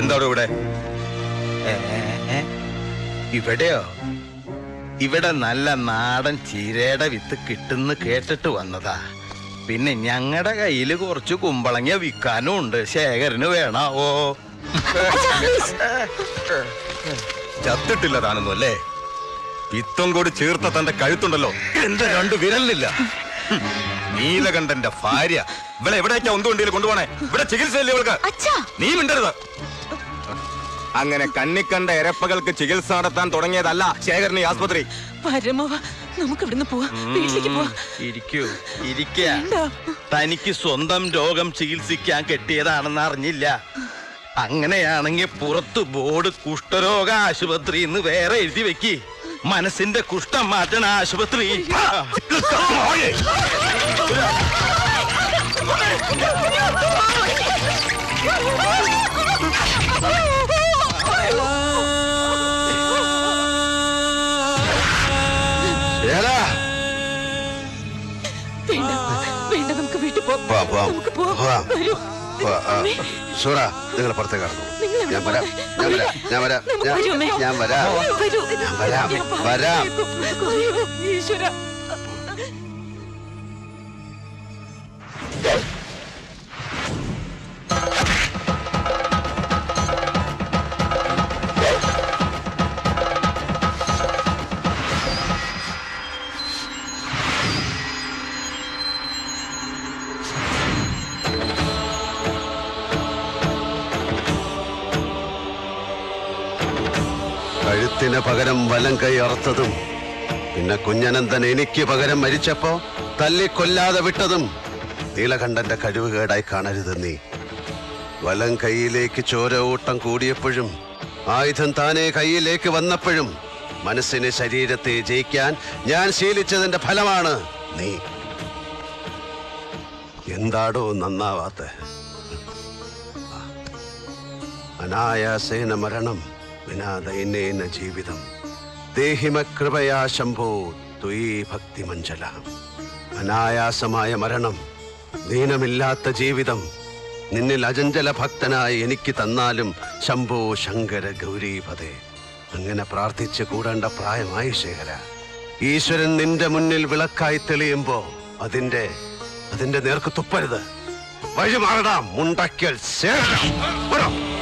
എന്താണ് ഇവിടെ ഏ, ഏ, ഇവിടെയോ ഇവിടെ നല്ല നാടൻ ചീരയുടെ വിത്ത് കിട്ടുന്ന കേട്ടിട്ട് വന്നതാ പിന്നെ ഞങ്ങളുടെ കയ്യില് കുറച്ച് കുമ്പളങ്ങ വിൽക്കാനും ഉണ്ട് ശേഖരന് വേണാവോ ചത്തിട്ടില്ല താനൊന്നും അല്ലേ പിത്തം കൂടി ചേർത്ത തന്റെ കഴുത്തുണ്ടല്ലോ എന്റെ രണ്ട് വിരലില്ല ഹും. നീലകണ്ഠന്റെ ഭാര്യ ഇവിടെ എവിടേക്കാ ഒന്നുകൊണ്ടിയിൽ കൊണ്ടുപോണേ ഇവിടെ ചികിത്സയില്ലേ ഇവൾക്ക് അച്ഛാ നീ മിണ്ടരുത് അങ്ങനെ കണ്ണിക്കണ്ട ഇരപ്പകൾക്ക് ചികിത്സ നടത്താൻ തുടങ്ങിയതല്ല ശേഖരൻ ഈ ആസ്പത്രി പരമവ നമുക്ക് ഇവിടുന്ന് പോവാ വീട്ടിലേക്ക് പോവാ ഇരിക്കൂ ഇരിക്ക വേണ്ട. തനിക്ക് സ്വന്തം രോഗം ചികിത്സിക്കാൻ കെട്ടിയതാണെന്ന് അറിഞ്ഞില്ല അങ്ങനെയാണെങ്കിൽ പുറത്ത് ബോർഡ് കുഷ്ഠരോഗ ആശുപത്രി എന്ന് വേറെ എഴുതി വെക്കി മനസ്സിന്റെ കുഷ്ഠം മാറ്റണ ആശുപത്രി ഏടാ വേണ്ട വേണ്ട നമുക്ക് വീട്ടിൽ പോവാം പോവാം, പോവാം. നമുക്ക് പോവാം പോവാം. വരൂ പോ, ആ, അമ്മേ, സൂറ നിങ്ങൾ പുറത്തേക്ക് കടന്നു നിങ്ങൾ എവിടെ ഞാൻ വരാം പോകുന്നെ? ഞാൻ വരാം ഞാൻ വരാം നമുക്ക് ഞാൻ- വരൂ, അമ്മേ. ഞാൻ വരാം വരൂ. ഞാൻ വരാം, ഞാൻ വരാം. പറഞ്ഞേക്കും. അയ്യോ, ഈശ്വരാ കഴുത്തിന് പകരം വലം കൈ അറുത്തതും പിന്നെ കുഞ്ഞനന്ദൻ എനിക്ക് പകരം മരിച്ചപ്പോ തല്ലിക്കൊല്ലാതെ വിട്ടതും നീലകണ്ഠന്റെ കഴിവുകേടായി കാണരുത് നീ വലം കൈയിലേക്ക് ചോര ഊട്ടം കൂടിയപ്പോഴും ആയുധം താനെ കൈയിലേക്ക് വന്നപ്പോഴും മനസ്സിനെ ശരീരത്തെ ജയിക്കാൻ ഞാൻ ശീലിച്ചതിന്റെ ഫലമാണ് നീ എന്താടോ നന്നാവാത്ത അനായാസേന മരണം വിനാ ദൈനേന ജീവിതം ദേഹിമ കൃപയാ ശംഭോ ത്വയീ ഭക്തി മഞ്ജല അനായാസമായ മരണം ദീനമില്ലാത്ത ജീവിതം നിന്നിൽ അജഞ്ചല ഭക്തനായി എനിക്ക് തന്നാലും ശംഭോ ശങ്കര ഗൗരീപതേ അങ്ങനെ പ്രാർത്ഥിച്ച് കൂടേണ്ട പ്രായമായി ശേഖര ഈശ്വരൻ നിന്റെ മുന്നിൽ വിളക്കായി തെളിയുമ്പോ അതിന്റെ അതിന്റെ നേർക്ക് തുപ്പരുത് വഴി മാറടാ മുണ്ടക്കൽ ശേഖര